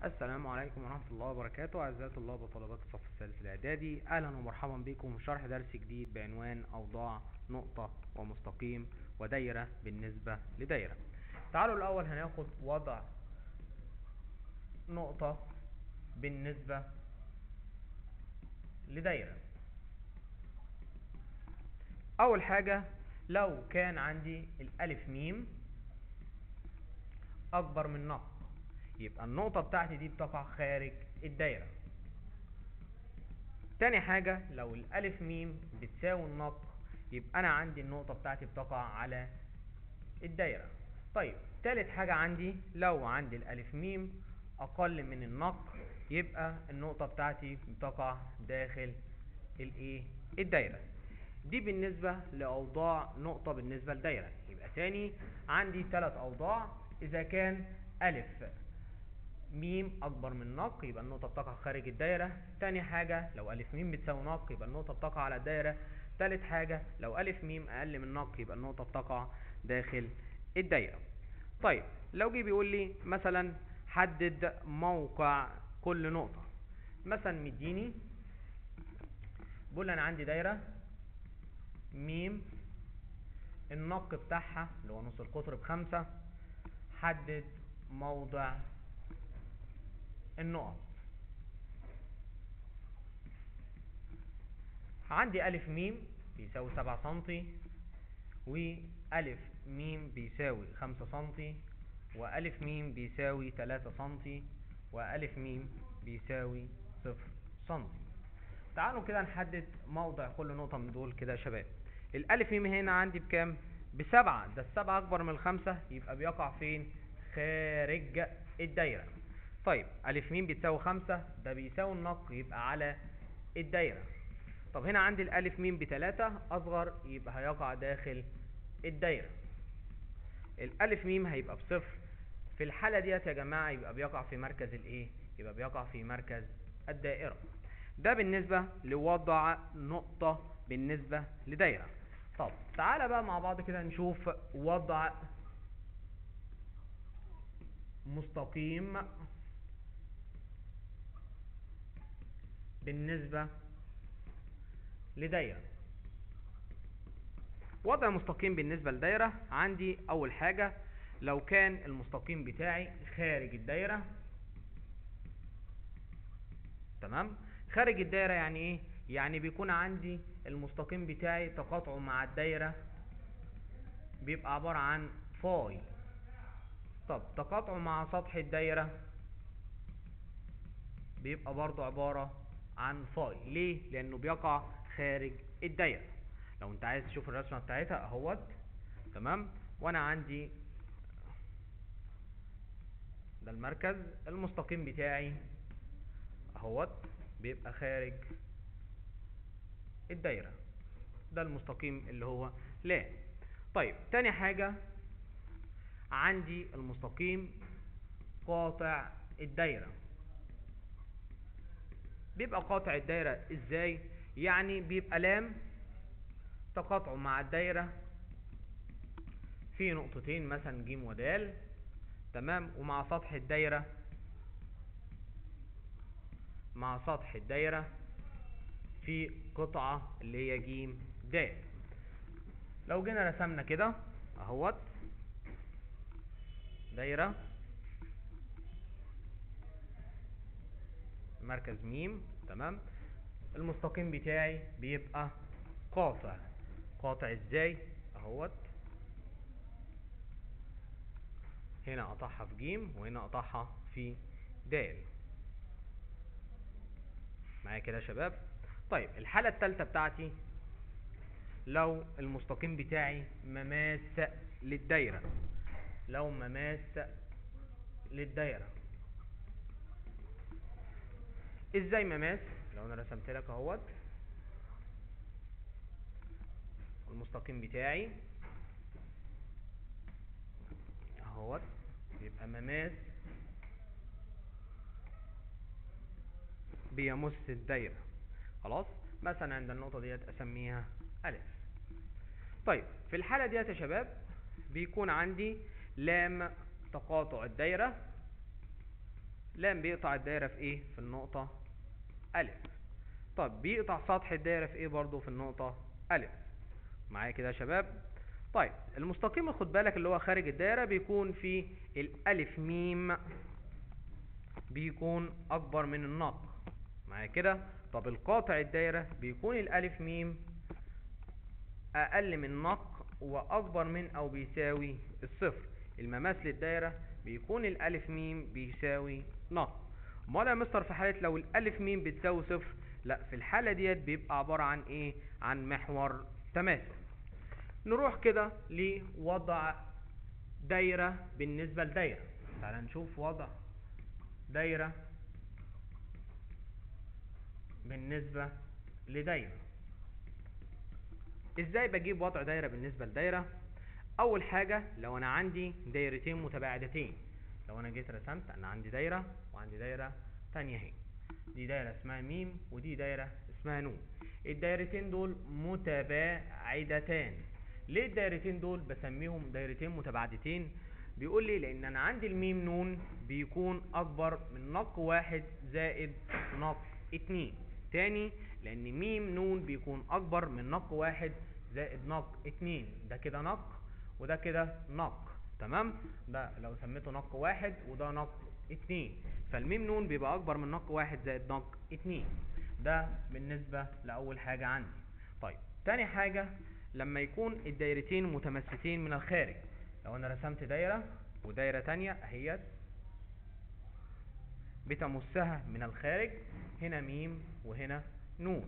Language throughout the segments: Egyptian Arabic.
السلام عليكم ورحمة الله وبركاته أعزائي طلاب وطالبات الصف الثالث الإعدادي أهلا ومرحبا بكم في شرح درس جديد بعنوان أوضاع نقطة ومستقيم ودايرة بالنسبة لدايرة تعالوا الأول هناخد وضع نقطة بالنسبة لدايرة أول حاجة لو كان عندي الألف ميم أكبر من نقط يبقى النقطة بتاعتي دي بتقع خارج الدايرة تاني حاجة لو الألف ميم بتساوي النق يبقى أنا عندي النقطة بتاعتي بتقع على الدايرة طيب تالت حاجة عندي لو عندي الألف ميم أقل من النق يبقى النقطة بتاعتي بتقع داخل الإيه الدايرة دي بالنسبة لأوضاع نقطة بالنسبة لدايرة يبقى تاني عندي ثلاث أوضاع إذا كان ألف ميم اكبر من نق يبقى النقطه بتقع خارج الدايره تاني حاجه لو الف ميم بتساوي نق يبقى النقطه بتقع على الدايره تالت حاجه لو الف ميم اقل من نق يبقى النقطه بتقع داخل الدايره طيب لو جه بيقول لي مثلا حدد موقع كل نقطه مثلا مديني بقول انا عندي دايره ميم النق بتاعها اللي هو نص القطر بخمسة حدد موضع النقط عندي ألف ميم بيساوي سبعة سنتي وألف ميم بيساوي خمسة سنتي وألف ميم بيساوي تلاتة سنتي وألف ميم بيساوي صفر سنتي تعالوا كده نحدد موضع كل نقطة من دول كده يا شباب الألف ميم هنا عندي بكام؟ بسبعة ده السبعة أكبر من الخمسة يبقى بيقع فين؟ خارج الدايرة طيب ألف ميم بتساوي خمسة ده بيساوي النق يبقى على الدايرة طب هنا عندي الألف ميم بتلاتة أصغر يبقى هيقع داخل الدايرة الألف ميم هيبقى بصفر في الحالة ديت يا جماعة يبقى بيقع في مركز الإيه؟ يبقى بيقع في مركز الدائرة ده بالنسبة لوضع نقطة بالنسبة لدايرة طب تعالى بقى مع بعض كده نشوف وضع مستقيم بالنسبة لدايرة وضع مستقيم بالنسبة لدايرة عندي أول حاجة لو كان المستقيم بتاعي خارج الدايرة تمام خارج الدايرة يعني ايه يعني بيكون عندي المستقيم بتاعي تقاطعه مع الدايرة بيبقى عبارة عن فاي طب تقاطعه مع سطح الدايرة بيبقى برضو عبارة عن فاي ليه لانه بيقع خارج الدايره لو انت عايز تشوف الرسمه بتاعتها اهوت تمام وانا عندي ده المركز المستقيم بتاعي اهوت بيبقى خارج الدايره ده المستقيم اللي هو لا طيب تاني حاجه عندي المستقيم قاطع الدايره بيبقى قاطع الدايرة ازاي يعني بيبقى لام تقاطعه مع الدايرة في نقطتين مثلا ج ودال تمام ومع سطح الدايرة مع سطح الدايرة في قطعة اللي هي ج د لو جينا رسمنا كده اهوت دايرة مركز ميم تمام المستقيم بتاعي بيبقى قاطع قاطع ازاي اهوت هنا قطعها في جيم وهنا قطعها في دال معايا كده يا شباب طيب الحالة الثالثة بتاعتي لو المستقيم بتاعي مماس للدايرة لو مماس للدايرة ازاي مماس لو انا رسمت لك اهوت المستقيم بتاعي اهوت يبقى مماس بيمس الدايرة خلاص مثلا عند النقطة ديت اسميها الف طيب في الحالة ديت يا شباب بيكون عندي لام تقاطع الدايرة لام بيقطع الدايرة في ايه في النقطة الف طب بيقطع سطح الدايرة في ايه برضو في النقطة الف معايا كده يا شباب طيب المستقيم خد بالك اللي هو خارج الدايرة بيكون في الالف ميم بيكون اكبر من النق معايا كده طب القاطع الدايرة بيكون الالف ميم اقل من نق واكبر من او بيساوي الصفر المماس للدايرة بيكون الالف ميم بيساوي نق امال يا مستر في حالة لو الالف ميم بتساوي صفر لا في الحالة ديت بيبقى عبارة عن ايه عن محور تماثل نروح كده لوضع دايرة بالنسبة لدايرة تعال نشوف وضع دايرة بالنسبة لدايرة ازاي بجيب وضع دايرة بالنسبة لدايرة اول حاجة لو انا عندي دايرتين متباعدتين لو انا جيت رسمت انا عندي دايرة وعندي دايرة تانية اهي دي دايرة اسمها ميم ودي دايرة اسمها نون الدايرتين دول متباعدتان ليه الدايرتين دول بسميهم دايرتين متباعدتين بيقول لي لان انا عندي الميم نون بيكون اكبر من نق واحد زائد نق اتنين تاني لان ميم نون بيكون اكبر من نق واحد زائد نق اتنين ده كده نق وده كده نق تمام ده لو سميته نق واحد وده نق اتنين فالميم نون بيبقى اكبر من نق واحد زائد نق اتنين ده بالنسبة لاول حاجة عندي طيب تاني حاجة لما يكون الدايرتين متمستين من الخارج لو انا رسمت دايرة ودايرة تانية اهيت بتمسها من الخارج هنا ميم وهنا نون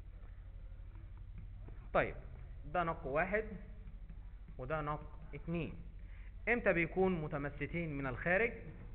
طيب ده نق واحد وده نق اتنين امتى بيكون متمستين من الخارج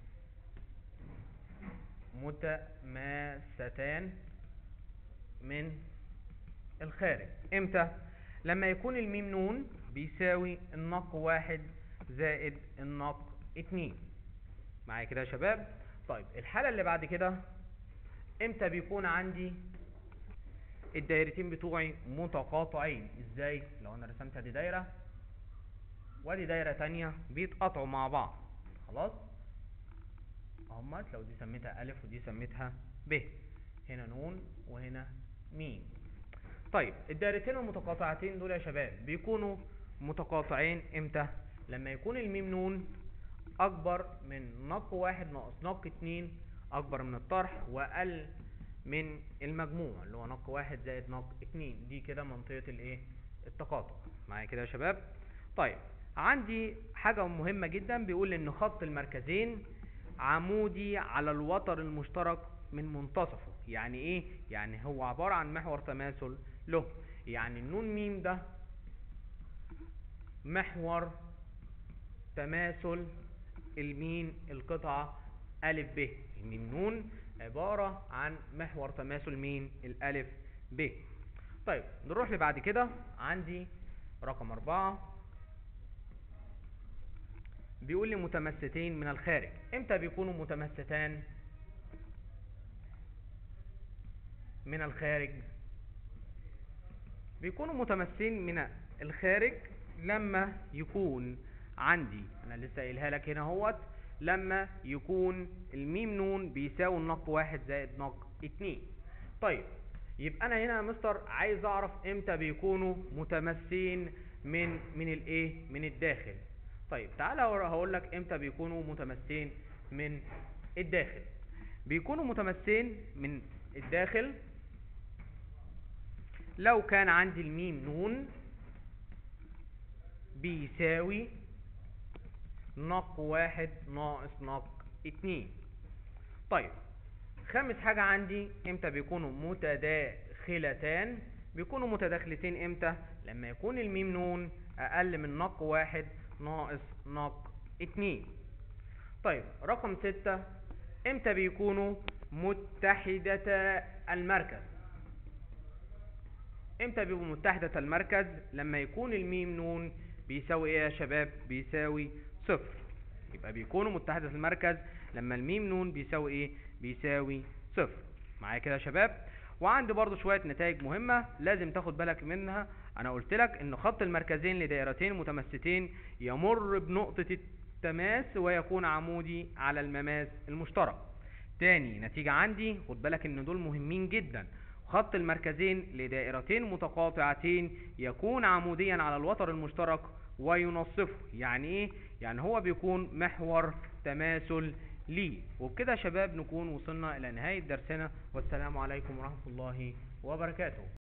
متماستان من الخارج امتى لما يكون الميم نون بيساوي النق واحد زائد النق اتنين معايا كده يا شباب طيب الحالة اللي بعد كده امتى بيكون عندي الدايرتين بتوعي متقاطعين ازاي لو انا رسمت ادي دايرة وادي دايرة تانية بيتقطعوا مع بعض خلاص اهمت لو دي سميتها الف ودي سميتها ب هنا نون وهنا ميم طيب الدايرتين المتقاطعتين دول يا شباب بيكونوا متقاطعين امتى لما يكون الميم نون اكبر من نق واحد ناقص نق اتنين اكبر من الطرح واقل من المجموع اللي هو نق واحد زائد نق اتنين دي كده منطقة الايه التقاطع معايا كده يا شباب طيب عندي حاجة مهمة جدا بيقول ان خط المركزين عمودي على الوتر المشترك من منتصفه يعني ايه يعني هو عبارة عن محور تماثل له يعني النون ميم ده محور تماثل المين القطعة ألف ب الميم نون عبارة عن محور تماثل مين الألف ب طيب نروح لبعد كده عندي رقم أربعة بيقول لي متمستين من الخارج امتى بيكونوا متمستان من الخارج بيكونوا متمثلين من الخارج لما يكون عندي انا لسه قايلها لك هنا اهوت لما يكون الميم نون بيساوي النق واحد زائد نق اتنين طيب يبقى انا هنا يا مستر عايز اعرف امتى بيكونوا متمثلين من من الايه من الداخل طيب تعالى هقول لك امتى بيكونوا متمثلين من الداخل بيكونوا متمثلين من الداخل لو كان عندي الميم نون بيساوي نق واحد ناقص نق اتنين طيب خامس حاجة عندي امتى بيكونوا متداخلتان بيكونوا متداخلتين امتى لما يكون الميم نون اقل من نق واحد ناقص نق اتنين طيب رقم ستة امتى بيكونوا متحدة المركز امتى بيبقوا متحدة المركز لما يكون الميم نون بيساوي ايه يا شباب بيساوي صفر يبقى بيكونوا متحدة المركز لما الميم نون بيساوي ايه بيساوي صفر معايا كده يا شباب وعندي برضو شوية نتائج مهمة لازم تاخد بالك منها انا قلت لك ان خط المركزين لدائرتين متمستين يمر بنقطة التماس ويكون عمودي على المماس المشترك تاني نتيجة عندي خد بالك ان دول مهمين جدا خط المركزين لدائرتين متقاطعتين يكون عموديا على الوتر المشترك وينصفه يعني ايه يعني هو بيكون محور تماثل ليه وبكده يا شباب نكون وصلنا الى نهاية درسنا والسلام عليكم ورحمة الله وبركاته